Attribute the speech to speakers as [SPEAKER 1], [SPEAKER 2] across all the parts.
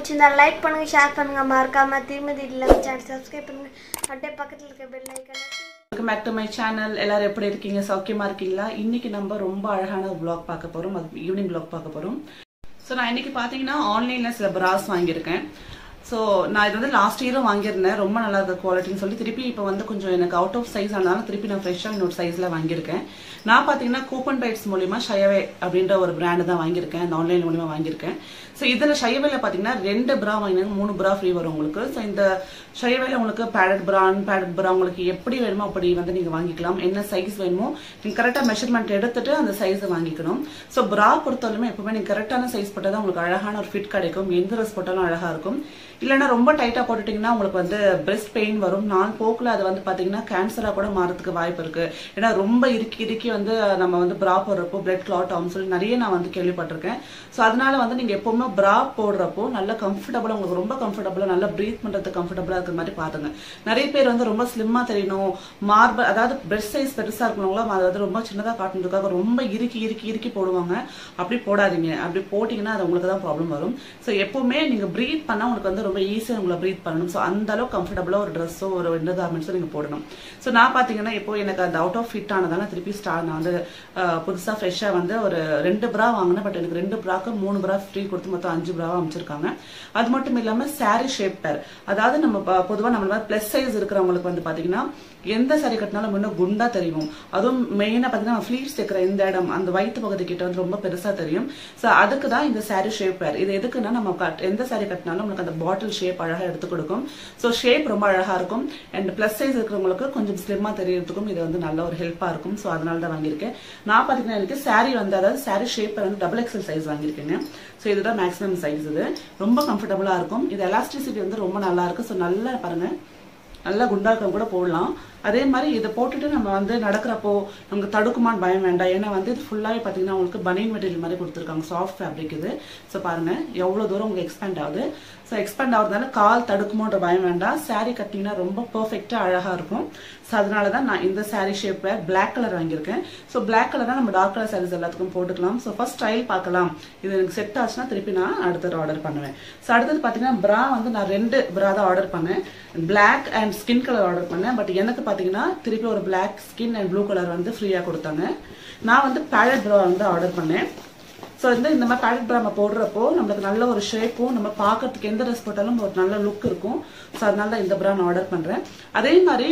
[SPEAKER 1] பிடிச்சிருந்தா லைக் பண்ணுங்க ஷேர் பண்ணுங்க மறக்காம திருமதி இல்லாம சேனல் சப்ஸ்கிரைப் பண்ணுங்க அப்படியே பக்கத்துல இருக்க பெல் ஐக்கனை
[SPEAKER 2] welcome back to my channel எல்லாரும் எப்படி இருக்கீங்க சௌக்கியமா இருக்கீங்களா இன்னைக்கு நம்ம ரொம்ப அழகான ஒரு vlog பார்க்க போறோம் அது ஈவினிங் vlog பார்க்க போறோம் ஸோ நான் இன்னைக்கு பார்த்தீங்கன்னா ஆன்லைன்ல சில பிராஸ் வாங்கியிருக்கேன் ஸோ நான் இது வந்து லாஸ்ட் இயரும் வாங்கியிருந்தேன் ரொம்ப நல்லா இருக்க குவாலிட்டின்னு சொல்லி திருப்பி இப்போ வந்து கொஞ்சம் எனக்கு அவுட் ஆஃப் சைஸ் ஆனாலும் திருப்பி நான் ஃப்ரெஷ்ஷாக இன்னொரு சைஸில் வாங்கியிருக்கேன் நான் பார்த்தீங்கன்னா கூப்பன் பைட்ஸ் மூலியமா ஷயவே அப்படின்ற ஒரு பிராண்டு தான் வாங்கியிருக்கேன் அந்த ஆன்லைன் மூலியமா வாங்கியிருக்கேன் ஸோ இதில் ஷயவேல பார்த்தீங்கன்னா ரெண்டு பிரா வாங்கினாங்க மூணு பிரா ஃப்ரீ வரும் உங்களுக்கு ஸோ இந்த ஷயவேல உங்களுக்கு பேடட் பிரா பேடட் பிரா உங்களுக்கு எப்படி வேணுமோ அப்படி வந்து நீங்கள் வாங்கிக்கலாம் என்ன சைஸ் வேணுமோ நீங்கள் கரெக்டாக மெஷர்மெண்ட் எடுத்துட்டு அந்த சைஸை வாங்கிக்கணும் ஸோ பிரா பொறுத்தவரையுமே எப்பவுமே நீங்கள் கரெக்டான சைஸ் போட்டால் தான் உங்களுக்கு அழகான ஒரு ஃபிட் கிடைக்கும் எந்த ட்ரெஸ் போட்டாலும் அழகாக இருக்கும் இல்லைன்னா ரொம்ப டைட்டாக போட்டுட்டிங்கன்னா உங்களுக்கு வந்து பிரெஸ்ட் பெயின் வரும் நான் போக்கில் அது வந்து பார்த்தீங்கன்னா கேன்சராக கூட மாறதுக்கு வாய்ப்பு இருக்கு ஏன்னா ரொம்ப இறுக்கி இறுக்கி வந்து நம்ம வந்து பிரா போடுறப்போ பிளட் கிளாட் ஆகும் சொல்லி நிறைய நான் வந்து கேள்விப்பட்டிருக்கேன் ஸோ அதனால வந்து நீங்கள் எப்பவுமே பிரா போடுறப்போ நல்ல கம்ஃபர்டபுளாக உங்களுக்கு ரொம்ப கம்ஃபர்டபுளாக நல்லா ப்ரீத் பண்ணுறதுக்கு கம்ஃபர்டபுளாக இருக்கிற மாதிரி பார்த்துங்க நிறைய பேர் வந்து ரொம்ப ஸ்லிம்மாக தெரியணும் மார்பல் அதாவது பிரெஸ்ட் சைஸ் பெருசாக இருக்கணுங்களோ அதை வந்து ரொம்ப சின்னதாக காட்டுறதுக்காக ரொம்ப இறுக்கி இறுக்கி இறுக்கி போடுவாங்க அப்படி போடாதீங்க அப்படி போட்டிங்கன்னா அது உங்களுக்கு தான் ப்ராப்ளம் வரும் ஸோ எப்பவுமே நீங்கள் ப்ரீத் பண்ணால் உங்களுக்கு வந்து ரொம்ப ஈஸியாக உங்களை ப்ரீத் பண்ணணும் ஸோ அந்த அளவுக்கு கம்ஃபர்டபுளாக ஒரு ட்ரெஸ்ஸோ ஒரு விண்டர் கார்மெண்ட்ஸோ நீங்கள் போடணும் ஸோ நான் பார்த்தீங்கன்னா இப்போ எனக்கு அந்த அவுட் ஆஃப் ஃபிட் ஆனதால திருப்பி ஸ்டார் நான் வந்து புதுசாக ஃப்ரெஷ்ஷாக வந்து ஒரு ரெண்டு ப்ரா வாங்கினேன் பட் எனக்கு ரெண்டு ப்ராக்கு மூணு ப்ரா ஃப்ரீ கொடுத்து மொத்தம் அஞ்சு ப்ராவாக அமைச்சிருக்காங்க அது மட்டும் இல்லாமல் சாரி ஷேப் பேர் அதாவது நம்ம பொதுவாக நம்ம ப்ளஸ் சைஸ் இருக்கிறவங்களுக்கு வந்து பார்த்தீங்கன்னா எந்த சாரி கட்டினாலும் இன்னும் குண்டா தெரியும் அதுவும் மெயினாக பார்த்தீங்கன்னா ஃப்ளீட்ஸ் இருக்கிற இந்த இடம் அந்த வயிற்று பகுதி கிட்ட வந்து ரொம்ப பெருசாக தெரியும் ஸோ அதுக்கு தான் இந்த சாரி ஷேப் பேர் இது எதுக்குன்னா நம்ம கட் எந்த சாரி கட்டினாலும் நமக்கு அந்த பாட்டில் ஷேப் அழகாக எடுத்து கொடுக்கும் ஸோ ஷேப் ரொம்ப அழகாக இருக்கும் அண்ட் ப்ளஸ் சைஸ் இருக்கிறவங்களுக்கு கொஞ்சம் ஸ்லிம்மாக தெரியறதுக்கும் இது வந்து நல்ல ஒரு ஹெல்ப்பாக இருக்கும் ஸோ அதனால தான் வாங்கியிருக்கேன் நான் பார்த்தீங்கன்னா எனக்கு சாரி வந்து அதாவது சாரி ஷேப் வந்து டபுள் எக்ஸல் சைஸ் வாங்கியிருக்கேங்க ஸோ இதுதான் மேக்ஸிமம் சைஸ் இது ரொம்ப கம்ஃபர்டபுளாக இருக்கும் இது எலாஸ்டிசிட்டி வந்து ரொம்ப நல்லா இருக்கு ஸோ நல்லா பாருங்க நல்லா குண்டாக்கம் கூட போடலாம் அதே மாதிரி இதை போட்டுட்டு நம்ம வந்து நடக்கிறப்போ நமக்கு தடுக்குமான்னு பயம் வேண்டாம் ஏன்னா வந்து இது ஃபுல்லாகவே பார்த்தீங்கன்னா உங்களுக்கு பனியன் மெட்டீரியல் மாதிரி கொடுத்துருக்காங்க சாஃப்ட் ஃபேப்ரிக் இது ஸோ பாருங்க எவ்வளோ தூரம் உங்களுக்கு எக்ஸ்பேண்ட் ஆகுது ஸோ எக்ஸ்பேண்ட் ஆகுறதுனால கால் தடுக்குமோன்ற பயம் வேண்டாம் சாரீ கட்டிங்கன்னா ரொம்ப பர்ஃபெக்டாக அழகாக இருக்கும் ஸோ அதனால தான் நான் இந்த சாரீ ஷேப் பிளாக் கலர் வாங்கியிருக்கேன் ஸோ பிளாக் கலர் தான் நம்ம டார்க் கலர் சாரீஸ் எல்லாத்துக்கும் போட்டுக்கலாம் ஸோ ஃபர்ஸ்ட் ட்ரையல் பார்க்கலாம் இது எனக்கு செட் ஆச்சுன்னா திருப்பி நான் அடுத்தது ஆர்டர் பண்ணுவேன் ஸோ அடுத்தது பார்த்தீங்கன்னா ப்ரா வந்து நான் ரெண்டு ப்ரா தான் ஆர்டர் பண்ணேன் black and skin colour order பண்ணேன் பட் எனக்கு பார்த்தீங்கன்னா திருப்பி ஒரு black skin and blue colour வந்து ஃப்ரீயாக கொடுத்தாங்க நான் வந்து பேலட் ப்ரா வந்து ஆர்டர் பண்ணேன் ஸோ வந்து இந்த மாதிரி பேலட் ப்ரா நம்ம போடுறப்போ நம்மளுக்கு நல்ல ஒரு ஷேப்பும் நம்ம பார்க்கறதுக்கு எந்த ட்ரெஸ் போட்டாலும் ஒரு நல்ல லுக் இருக்கும் ஸோ அதனால தான் இந்த ப்ரா நான் ஆர்டர் பண்ணுறேன் அதே மாதிரி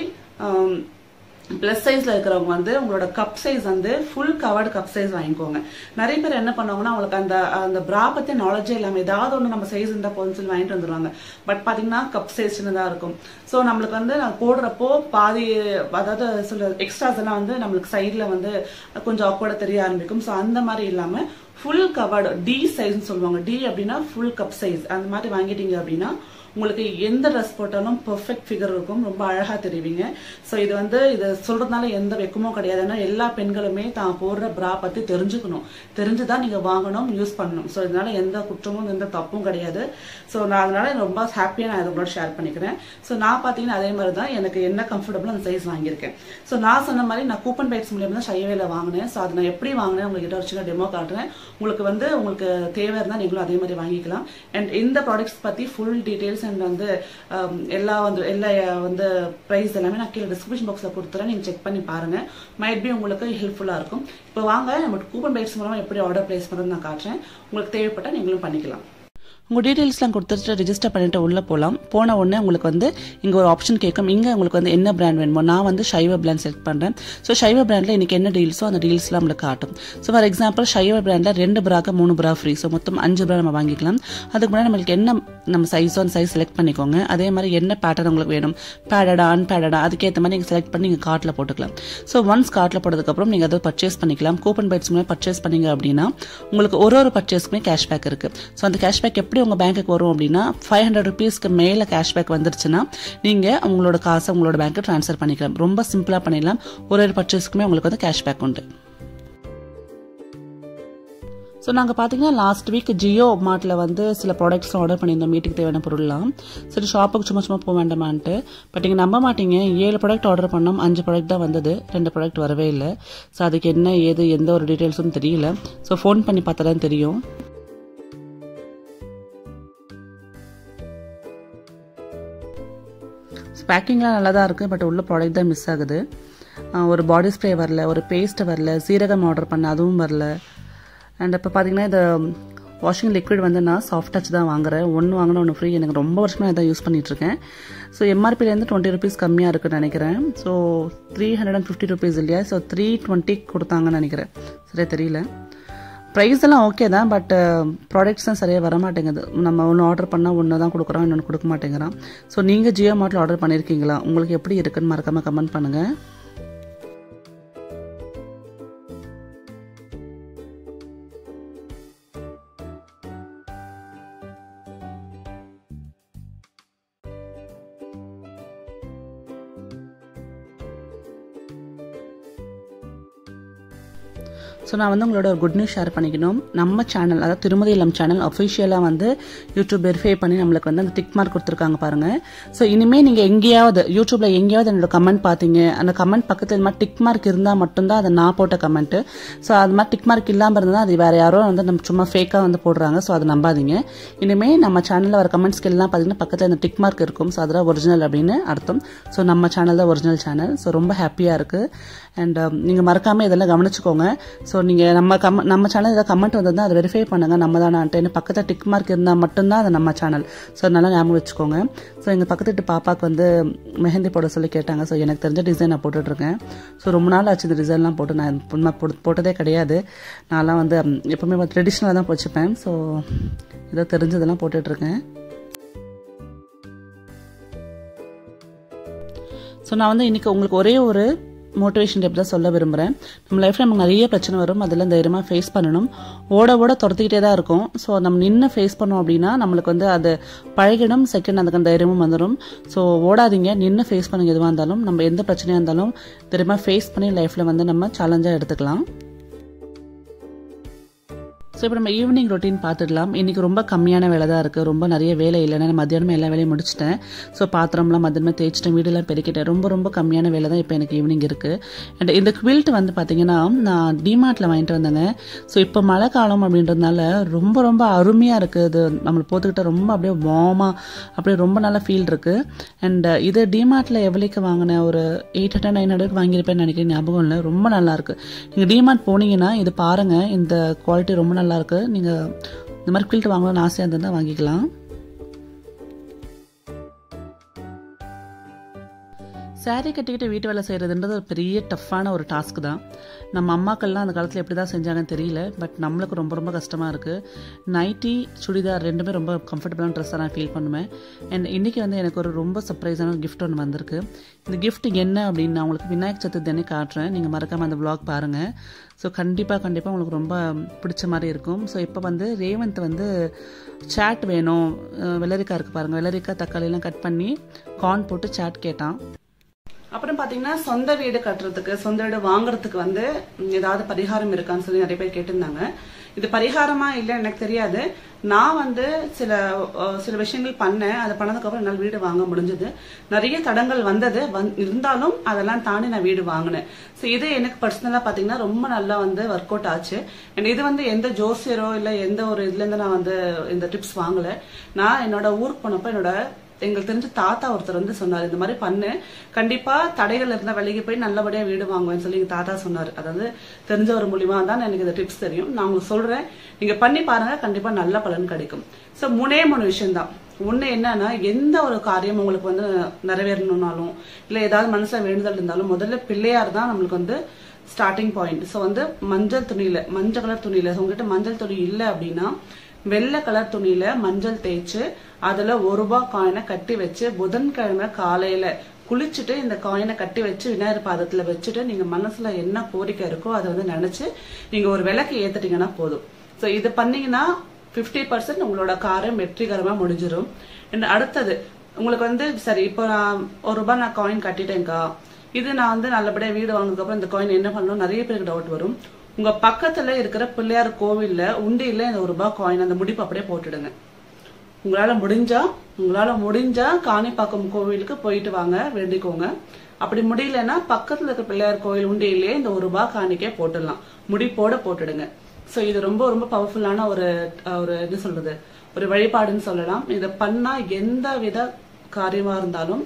[SPEAKER 2] ப்ளஸ் சைஸில் இருக்கிறவங்க வந்து உங்களோட கப் சைஸ் வந்து ஃபுல் கவர்டு கப் சைஸ் வாங்கிக்கோங்க நிறைய பேர் என்ன பண்ணுவாங்கன்னா அவங்களுக்கு அந்த அந்த ப்ரா பற்றி நாலேஜே இல்லாமல் ஏதாவது ஒன்று நம்ம சைஸ் இருந்தால் போதும்னு சொல்லி வாங்கிட்டு வந்துடுவாங்க பட் பார்த்தீங்கன்னா கப் சைஸ் சின்னதாக இருக்கும் ஸோ நம்மளுக்கு வந்து நான் போடுறப்போ பாதி அதாவது சொல்ல எக்ஸ்ட்ராஸ் எல்லாம் வந்து நம்மளுக்கு சைடில் வந்து கொஞ்சம் ஆக்வர்டாக தெரிய ஆரம்பிக்கும் ஸோ அந்த மாதிரி இல்லாமல் ஃபுல் கவர்டு டி சைஸ்னு சொல்லுவாங்க டி அப்படின்னா ஃபுல் கப் சைஸ் அந்த மாதிரி வாங்கிட்டீங்க அப்படின்னா உங்களுக்கு எந்த ட்ரெஸ் போட்டாலும் பெர்ஃபெக்ட் ஃபிகர் இருக்கும் ரொம்ப அழகா தெரிவிங்க ஸோ இது வந்து இது சொல்றதுனால எந்த வெக்கமும் கிடையாது ஏன்னா எல்லா பெண்களுமே தான் போடுற ப்ரா பத்தி தெரிஞ்சுக்கணும் தெரிஞ்சுதான் நீங்க வாங்கணும் யூஸ் பண்ணணும் ஸோ இதனால எந்த குற்றமும் எந்த தப்பும் கிடையாது ஸோ நான் அதனால ரொம்ப ஹாப்பியா நான் இதை உங்களோட ஷேர் பண்ணிக்கிறேன் ஸோ நான் பார்த்தீங்கன்னா அதே மாதிரி தான் எனக்கு என்ன கம்ஃபர்டபுள் அந்த சைஸ் வாங்கியிருக்கேன் ஸோ நான் சொன்ன மாதிரி நான் கூப்பன் பைட்ஸ் மூலியமா தான் ஷைவேல வாங்கினேன் ஸோ அதை நான் எப்படி வாங்கினேன் உங்ககிட்ட ஒரு சின்ன டெமோ காட்டுறேன் உங்களுக்கு வந்து உங்களுக்கு தேவை இருந்தால் நீங்களும் அதே மாதிரி வாங்கிக்கலாம் அண்ட் இந்த ப்ராடக்ட்ஸ் பத்தி ஃபுல் டீடைல்ஸ் டீடைல்ஸ் அண்ட் வந்து எல்லா வந்து எல்லா வந்து ப்ரைஸ் எல்லாமே நான் கீழே டிஸ்கிரிப்ஷன் பாக்ஸில் கொடுத்துறேன் நீங்கள் செக் பண்ணி பாருங்கள் மைட் பி உங்களுக்கு ஹெல்ப்ஃபுல்லாக இருக்கும் இப்போ வாங்க நம்ம கூப்பன் பைட்ஸ் மூலமாக எப்படி ஆர்டர் ப்ளேஸ் பண்ணுறது நான் காட்டுறேன் உங்களுக்கு தேவைப்பட்டால் நீங்களும் பண்ணிக்கலாம் உங்கள் டீட்டெயில்ஸ்லாம் கொடுத்துட்டு ரிஜிஸ்டர் பண்ணிட்டு உள்ளே போகலாம் போன உடனே உங்களுக்கு வந்து இங்கே ஒரு ஆப்ஷன் கேட்கும் இங்கே உங்களுக்கு வந்து என்ன பிராண்ட் வேணுமோ நான் வந்து சைவ பிராண்ட் செலக்ட் பண்ணுறேன் ஸோ சைவ பிராண்டில் இன்றைக்கி என்ன டீல்ஸோ அந்த டீல்ஸ்லாம் நம்மளுக்கு காட்டும் ஸோ ஃபார் எக்ஸாம்பிள் சைவ பிராண்டில் ரெண்டு ப்ராக்கு மூணு ப்ரா ஃப்ரீ ஸோ மொத்தம் அஞ்சு ப்ரா நம்ம வாங்கிக்கலாம் அதுக்கு முன்னாடி நம்மளுக்கு என்ன நம்ம சைஸோ அந்த சைஸ் செலக்ட் பண்ணிக்கோங்க அதே மாதிரி என்ன பேட்டர்ன் உங்களுக்கு வேணும் பேடடா அன்பேடடா அதுக்கேற்ற மாதிரி நீங்கள் செலக்ட் பண்ணி நீங்கள் கார்ட்டில் போட்டுக்கலாம் ஸோ ஒன்ஸ் கார்ட்டில் போட்டதுக்கப்புறம் நீங்கள் அதை பர்ச்சேஸ் பண்ணிக்கலாம் கூப்பன் பைட்ஸ் மூலம் பர்ச்சேஸ் பண்ணீங்க அப்படின்னா உங்களுக்கு ஒரு ஒரு பர்ச்சேஸ்க்குமே கேஷ்பேக் இருக்குது ஸோ அந்த கேஷ்பேக் எப்படி உங்கள் பேங்க்குக்கு வரும் அப்படின்னா ஃபைவ் ஹண்ட்ரட் ருபீஸ்க்கு மேலே கேஷ்பேக் வந்துருச்சுன்னா நீங்கள் உங்களோட காசை உங்களோட பேங்க்கு ட்ரான்ஸ்ஃபர் பண்ணிக்கலாம் ரொம்ப சிம்பிளாக பண்ணிடலாம் ஒரு ஒரு பர்ச்சேஸ்க்குமே உங்களுக்கு வந்து கேஷ்பேக் உண்டு ஸோ நாங்கள் பார்த்தீங்கன்னா லாஸ்ட் வீக் ஜியோ மார்ட்டில் வந்து சில ப்ராடக்ட்ஸ் ஆர்டர் பண்ணியிருந்தோம் வீட்டுக்கு தேவையான பொருள்லாம் சரி ஷாப்புக்கு சும்மா சும்மா போக வேண்டாமான்ட்டு பட் நீங்கள் நம்ப மாட்டீங்க ஏழு ப்ராடக்ட் ஆர்டர் பண்ணோம் அஞ்சு ப்ராடக்ட் தான் வந்தது ரெண்டு ப்ராடக்ட் வரவே இல்லை ஸோ அதுக்கு என்ன ஏது எந்த ஒரு டீட்டெயில்ஸும் தெரியல ஸோ ஃபோன் பண்ணி பார்த்தா தான் தெரியும் பேக்கிங்லாம் நல்லா தான் இருக்குது பட் உள்ள ப்ராடக்ட் தான் மிஸ் ஆகுது அஹ் ஒரு பாடி ஸ்ப்ரே வரல ஒரு பேஸ்ட் வரல சீரகம் ஆர்டர் பண்ண அதுவும் வரல அண்ட் இப்போ பார்த்தீங்கன்னா இந்த வாஷிங் லிக்விட் வந்து நான் சாஃப்ட் டச் தான் வாங்குறேன் ஒன்று வாங்கினா ஒன்று ஃப்ரீ எனக்கு ரொம்ப வருஷமாக இதான் யூஸ் பண்ணிட்டு இருக்கேன் ஸோ எம்ஆர்பிலேருந்து டுவெண்ட்டி ருபீஸ் கம்மியாக இருக்குன்னு நினைக்கிறேன் so three hundred and fifty rupees இல்லையா ஸோ த்ரீ டுவெண்ட்டி கொடுத்தாங்கன்னு நினைக்கிறேன் சரியா தெரியல ப்ரைஸ் எல்லாம் ஓகே தான் பட் ப்ராடக்ட்ஸ் தான் சரியாக வர மாட்டேங்குது நம்ம ஒன்று ஆர்டர் பண்ணால் ஒன்று தான் கொடுக்குறோம் இன்னொன்று கொடுக்க மாட்டேங்கிறான் ஸோ நீங்கள் ஜியோ மார்ட்டில் ஆர்டர் பண்ணியிருக்கீங்களா உங்களுக்கு எப்படி இருக்குன்னு மறக்காமல் கமெண்ட் பண்ணுங்கள் ஸோ நான் வந்து உங்களோட ஒரு குட் நியூஸ் ஷேர் பண்ணிக்கணும் நம்ம சேனல் அதாவது திருமதி இளம் சேனல் அஃபிஷியலாக வந்து யூடியூப் வெரிஃபை பண்ணி நம்மளுக்கு வந்து அந்த டிக் மார்க் கொடுத்துருக்காங்க பாருங்க ஸோ இனிமேல் நீங்கள் எங்கேயாவது யூடியூப்ல எங்கேயாவது என்னோட கமெண்ட் பார்த்தீங்க அந்த கமெண்ட் பக்கத்தில் இது மாதிரி டிக் மார்க் இருந்தால் மட்டும்தான் அதை நான் போட்ட கமெண்ட் ஸோ அது மாதிரி டிக் மார்க் இல்லாமல் இருந்தால் அது வேற யாரோ வந்து நம்ம சும்மா ஃபேக்காக வந்து போடுறாங்க ஸோ அதை நம்பாதீங்க இனிமேல் நம்ம சேனலில் வர கமெண்ட்ஸ்க்கு எல்லாம் பார்த்தீங்கன்னா பக்கத்தில் அந்த டிக் மார்க் இருக்கும் ஸோ அதெல்லாம் ஒரிஜினல் அப்படின்னு அர்த்தம் ஸோ நம்ம சேனல் தான் ஒரிஜினல் சேனல் ஸோ ரொம்ப ஹாப்பியாக இருக்குது அண்ட் நீங்கள் மறக்காமல் இதெல்லாம் கவனிச்சுக்கோங்க ஸோ நீங்கள் நம்ம கம் நம்ம சேனல் ஏதாவது கமெண்ட் வந்ததுன்னா அதை வெரிஃபை பண்ணுங்க நம்ம தானே பக்கத்தில் டிக் மார்க் இருந்தால் மட்டும்தான் அது நம்ம சேனல் ஸோ நல்லா ஞாபகம் வச்சுக்கோங்க ஸோ எங்கள் பக்கத்து வீட்டு பாப்பாவுக்கு வந்து மெஹந்தி போட சொல்லி கேட்டாங்க ஸோ எனக்கு தெரிஞ்ச டிசைன் நான் போட்டுட்ருக்கேன் ஸோ ரொம்ப நாள் ஆச்சு இந்த டிசைன்லாம் போட்டு நான் உண்மை போட்டு- போட்டதே கிடையாது நான்லாம் வந்து ம், எப்பவுமே ட்ரெடிஷ்னலாக தான் போச்சுப்பேன் ஸோ ஏதோ தெரிஞ்சதெல்லாம் போட்டுட்ருக்கேன் ஸோ நான் வந்து இன்னைக்கு உங்களுக்கு ஒரே ஒரு மோட்டிவேஷன் டிப் தான் சொல்ல விரும்புகிறேன் நம்ம லைஃப்பில் நமக்கு நிறைய பிரச்சனை வரும் அதெல்லாம் தைரியமாக ஃபேஸ் பண்ணணும் ஓட ஓட துரத்திக்கிட்டே தான் இருக்கும் ஸோ நம்ம நின்று ஃபேஸ் பண்ணோம் அப்படின்னா நம்மளுக்கு வந்து அது பழகிடும் செகண்ட் அதுக்கு தைரியமும் வந்துடும் ஸோ ஓடாதீங்க நின்று ஃபேஸ் பண்ணுங்க எதுவாக இருந்தாலும் நம்ம எந்த பிரச்சனையாக இருந்தாலும் தைரியமாக ஃபேஸ் பண்ணி லைஃப்பில் வந்து நம்ம சேலஞ்சாக எடுத்துக்கலாம் ஸோ இப்போ நம்ம ஈவினிங் ரொட்டீன் பார்த்துடலாம் இன்னைக்கு ரொம்ப கம்மியான வேலை தான் இருக்குது ரொம்ப நிறைய வேலை இல்லை நான் மத்தியானமே எல்லா வேலையும் முடிச்சிட்டேன் ஸோ பாத்திரம்லாம் மத்தியானமே தேய்ச்சிட்டேன் வீடெல்லாம் பெருக்கிட்டேன் ரொம்ப ரொம்ப கம்மியான வேலை தான் இப்போ எனக்கு ஈவினிங் இருக்குது அண்ட் இந்த குவில்ட் வந்து பார்த்தீங்கன்னா நான் டிமார்ட்டில் வாங்கிட்டு வந்தேங்க ஸோ இப்போ மழை காலம் அப்படின்றதுனால ரொம்ப ரொம்ப அருமையாக இருக்குது இது நம்மளை போத்துக்கிட்ட ரொம்ப அப்படியே வார்மாக அப்படியே ரொம்ப நல்ல ஃபீல் இருக்குது அண்ட் இது டிமார்ட்டில் எவ்வளோக்கு வாங்கினேன் ஒரு எயிட் ஹண்ட்ரட் நைன் ஹண்ட்ரட் வாங்கியிருப்பேன்னு நினைக்கிறேன் ஞாபகம் இல்லை ரொம்ப நல்லா இருக்கு நீங்கள் டிமார்ட் போனீங்கன்னா இது பாருங்க இந்த குவாலிட்டி ரொம்ப நல்லா இருக்கு நீங்க இந்த மாதிரி கில்ட் வாங்கணும்னு ஆசையாக இருந்தால் வாங்கிக்கலாம் saree கட்டிக்கிட்டு வீட்டு வேலை செய்கிறதுன்றது ஒரு பெரிய டஃப்பான ஒரு டாஸ்க் தான் நம்ம அம்மாக்கள்லாம் அந்த காலத்தில் எப்படி தான் செஞ்சாங்கன்னு தெரியல பட் நம்மளுக்கு ரொம்ப ரொம்ப கஷ்டமாக இருக்குது நைட்டி சுடிதார் ரெண்டுமே ரொம்ப கம்ஃபர்டபுளான ட்ரெஸ்ஸாக நான் ஃபீல் பண்ணுவேன் அண்ட் இன்றைக்கி வந்து எனக்கு ஒரு ரொம்ப சர்ப்ரைஸான ஒரு கிஃப்ட் ஒன்று வந்திருக்கு இந்த gift என்ன அப்படின்னு நான் உங்களுக்கு விநாயகர் சதுர்த்தி அன்னைக்கு காட்டுறேன் நீங்கள் மறக்காமல் அந்த vlog பாருங்கள் ஸோ கண்டிப்பாக கண்டிப்பாக உங்களுக்கு ரொம்ப பிடிச்ச மாதிரி இருக்கும் ஸோ இப்போ வந்து ரேவந்த் வந்து சாட் வேணும் அஹ் வெள்ளரிக்காய் இருக்குது பாருங்கள் வெள்ளரிக்காய் தக்காளியெல்லாம் கட் பண்ணி கார்ன் போட்டு சாட் கேட்டான் அப்புறம் பாத்தீங்கன்னா சொந்த வீடு கட்டுறதுக்கு சொந்த வீடு வாங்குறதுக்கு வந்து ம், ஏதாவது பரிகாரம் இருக்கான்னு சொல்லி நிறைய பேர் கேட்டிருந்தாங்க இது பரிகாரமா இல்ல எனக்கு தெரியாது நான் வந்து சில அஹ், சில விஷயங்கள் பண்ணேன் அதை பண்ணதுக்கு அப்புறம் என்னால் வீடு வாங்க முடிஞ்சது நிறைய தடங்கள் வந்தது வந்- இருந்தாலும் அதெல்லாம் தாண்டி நான் வீடு வாங்கினேன் ஸோ இது எனக்கு பர்சனலா பாத்தீங்கன்னா ரொம்ப நல்லா வந்து ஒர்க் அவுட் ஆச்சு And இது வந்து எந்த ஜோசியரோ இல்ல எந்த ஒரு இதுல இருந்து நான் வந்து இந்த டிப்ஸ் வாங்கல நான் என்னோட ஊருக்கு போனப்ப என்னோட எங்களுக்கு தெரிஞ்ச தாத்தா ஒருத்தர் வந்து சொன்னார் இந்த மாதிரி பண்ணு கண்டிப்பா தடைகள் இருந்தா வெளியே போய் நல்லபடியா வீடு வாங்குவேன்னு சொல்லி எங்க தாத்தா சொன்னார் அதாவது தெரிஞ்ச ஒரு மூலியமா தான் எனக்கு இந்த டிப்ஸ் தெரியும் நான் உங்களுக்கு சொல்றேன் நீங்க பண்ணி பாருங்க கண்டிப்பா நல்ல பலன் கிடைக்கும் சோ மூணே மூணு விஷயம் தான் ஒண்ணு என்னன்னா எந்த ஒரு காரியம் உங்களுக்கு வந்து நிறைவேறணும்னாலும் இல்ல ஏதாவது மனசுல வேண்டுதல் இருந்தாலும் முதல்ல பிள்ளையார் தான் நம்மளுக்கு வந்து ஸ்டார்டிங் பாயிண்ட் ஸோ வந்து மஞ்சள் துணியில மஞ்சள் கலர் துணியில so உங்ககிட்ட மஞ்சள் துணி இல்லை அப்படின்னா வெள்ளை கலர் துணியில மஞ்சள் தேய்ச்சு அதுல ஒரு ரூபாய் காயினை கட்டி வச்சு புதன்கிழமை காலையில குளிச்சுட்டு இந்த காயினை கட்டி வச்சு விநாயகர் பாதத்துல வச்சுட்டு நீங்க மனசுல என்ன கோரிக்கை இருக்கோ அதை வந்து நினைச்சு நீங்க ஒரு விளக்கு ஏத்துட்டீங்கன்னா போதும் சோ இது பண்ணீங்கன்னா 50% பர்சன்ட் உங்களோட காரியம் வெற்றிகரமா முடிஞ்சிடும் And அடுத்தது உங்களுக்கு வந்து சரி இப்போ நான் ஒரு ரூபாய் நான் காயின் கட்டிட்டேன்க்கா இது நான் வந்து நல்லபடியா வீடு வாங்கினதுக்கு அப்புறம் இந்த காயின் என்ன பண்ணணும் நிறைய பேருக்கு டவுட் வரும் உங்க பக்கத்துல இருக்கிற பிள்ளையார் கோவில்ல உண்டியில இந்த ஒரு ரூபாய் காயின் அந்த முடிப்பு அப்படியே போட்டுடுங்க உங்களால முடிஞ்சா உங்களால முடிஞ்சா காணிப்பாக்கம் கோவிலுக்கு போயிட்டு வாங்க வேண்டிக்கோங்க அப்படி முடியலன்னா பக்கத்துல இருக்க பிள்ளையார் கோவில் உண்டியிலே இந்த ஒரு ரூபாய் காணிக்கே போட்டுடலாம் முடிப்போட போட்டுடுங்க சோ இது ரொம்ப ரொம்ப பவர்ஃபுல்லான ஒரு ஒரு என்ன சொல்றது ஒரு வழிபாடுன்னு சொல்லலாம் இதை பண்ணா எந்த வித காரியமா இருந்தாலும்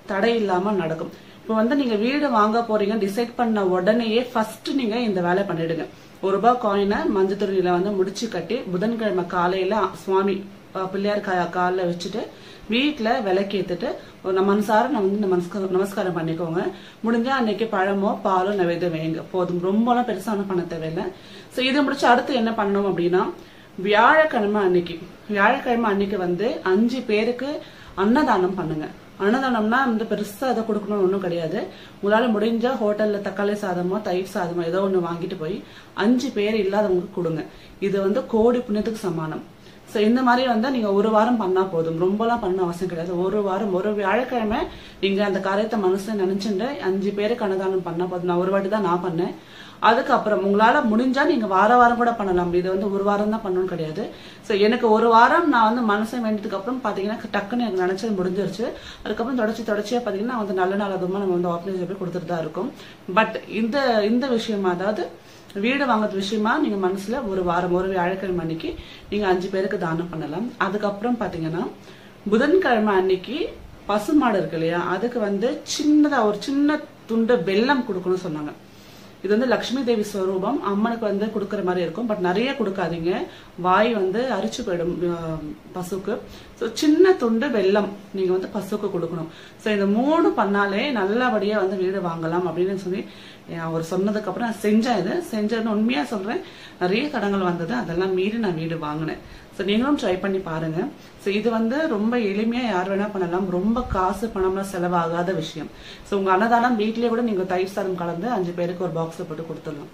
[SPEAKER 2] தடை இல்லாம நடக்கும் இப்போ வந்து நீங்க வீடு வாங்க போறீங்க டிசைட் பண்ண உடனேயே ஃபர்ஸ்ட் நீங்க இந்த வேலை பண்ணிடுங்க ஒரு ரூபாய் காயினை மஞ்சள் துணியில வந்து முடிச்சு கட்டி புதன்கிழமை காலையில சுவாமி அஹ், பிள்ளையார் கா காலில் வச்சுட்டு வீட்டில் விளக்கேத்துட்டு ஒரு நம்ம மனசார நம்ம வந்து நமஸ்காரம் நமஸ்காரம் பண்ணிக்கோங்க முடிஞ்சா அன்னைக்கு பழமோ பாலோ நைவேத்தியம் வைங்க போதும் ரொம்பலாம் பெருசான பண்ண தேவையில்லை ஸோ இதை முடிச்சு அடுத்து என்ன பண்ணணும் அப்படின்னா வியாழக்கிழமை அன்னைக்கு வியாழக்கிழமை அன்னைக்கு வந்து அஞ்சு பேருக்கு அன்னதானம் பண்ணுங்க அன்னதானம்னா வந்து பெருசா அதை கொடுக்கணும்னு ஒன்றும் கிடையாது உங்களால முடிஞ்ச ஹோட்டல்ல தக்காளி சாதமோ தயிர் சாதமோ ஏதோ ஒன்று வாங்கிட்டு போய் அஞ்சு பேர் இல்லாதவங்களுக்கு கொடுங்க இது வந்து கோடி புண்ணியத்துக்கு சமானம் ஸோ இந்த மாதிரி வந்து நீங்க ஒரு வாரம் பண்ணா போதும் ரொம்பலாம் பண்ண அவசியம் கிடையாது ஒரு வாரம் ஒரு வியாழக்கிழமை நீங்க அந்த காரியத்தை மனசுல நினைச்சுட்டு அஞ்சு பேருக்கு அன்னதானம் பண்ணா போதும் நான் ஒரு வாட்டி தான் நான் பண்ணேன் அதுக்கப்புறம் உங்களால முடிஞ்சா நீங்க வார வாரம் கூட பண்ணலாம் இது வந்து ஒரு வாரம் தான் பண்ணணும்னு கிடையாது ஸோ எனக்கு ஒரு வாரம் நான் வந்து மனசை வேண்டியதுக்கு அப்புறம் பாத்தீங்கன்னா டக்குன்னு எனக்கு நினைச்சது முடிஞ்சிருச்சு அதுக்கப்புறம் தொடர்ச்சி தொடர்ச்சியா பாத்தீங்கன்னா வந்து நல்ல நாள் அதுமா நம்ம வந்து ஆப்ரேஷன் போய் கொடுத்துட்டு தான் இருக்கும் பட் இந்த இந்த விஷயமா அதாவது வீடு வாங்குறது விஷயமா நீங்க மனசுல ஒரு வாரம் ஒரு வியாழக்கிழமை அன்னைக்கு நீங்க அஞ்சு பேருக்கு தானம் பண்ணலாம் அதுக்கப்புறம் பாத்தீங்கன்னா புதன்கிழமை அன்னைக்கு பசுமாடு இருக்கு இல்லையா அதுக்கு வந்து சின்னதா ஒரு சின்ன துண்டு வெல்லம் கொடுக்கணும்னு சொன்னாங்க இது வந்து லக்ஷ்மி தேவி ஸ்வரூபம் அம்மனுக்கு வந்து கொடுக்கற மாதிரி இருக்கும் பட் நிறைய கொடுக்காதீங்க வாய் வந்து அரிச்சு போயிடும் அஹ், பசுக்கு ஸோ சின்ன துண்டு வெல்லம் நீங்க வந்து பசுக்கு கொடுக்கணும் ஸோ இந்த மூணு பண்ணாலே நல்லபடியா வந்து வீடு வாங்கலாம் அப்படின்னு சொல்லி அஹ், அவர் சொன்னதுக்கு அப்புறம் நான் செஞ்சேன் இது செஞ்சதுன்னு உண்மையா சொல்றேன் நிறைய தடங்கள் வந்தது அதெல்லாம் மீறி நான் வீடு வாங்கினேன் ஸோ நீங்களும் ட்ரை பண்ணி பாருங்க ஸோ இது வந்து ரொம்ப எளிமையா யார் வேணா பண்ணலாம் ரொம்ப காசு பணம்லாம் செலவாகாத விஷயம் ஸோ உங்க அன்னதானம் வீட்லயே கூட நீங்க தயிர் சாதம் கலந்து அஞ்சு பேருக்கு ஒரு பாக்ஸ்ல போட்டு கொடுத்துடலாம்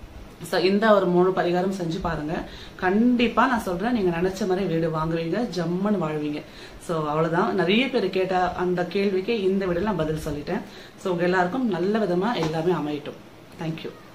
[SPEAKER 2] ஸோ இந்த ஒரு மூணு பரிகாரம் செஞ்சு பாருங்க கண்டிப்பா நான் சொல்றேன் நீங்க நினைச்ச மாதிரி வீடு வாங்குவீங்க ஜம்முன்னு வாழ்வீங்க ஸோ அவ்வளவுதான் நிறைய பேர் கேட்ட அந்த கேள்விக்கு இந்த வீடியோல நான் பதில் சொல்லிட்டேன் ஸோ உங்க எல்லாருக்கும் நல்ல விதமா எல்லாமே அமையட்டும் தேங்க்யூ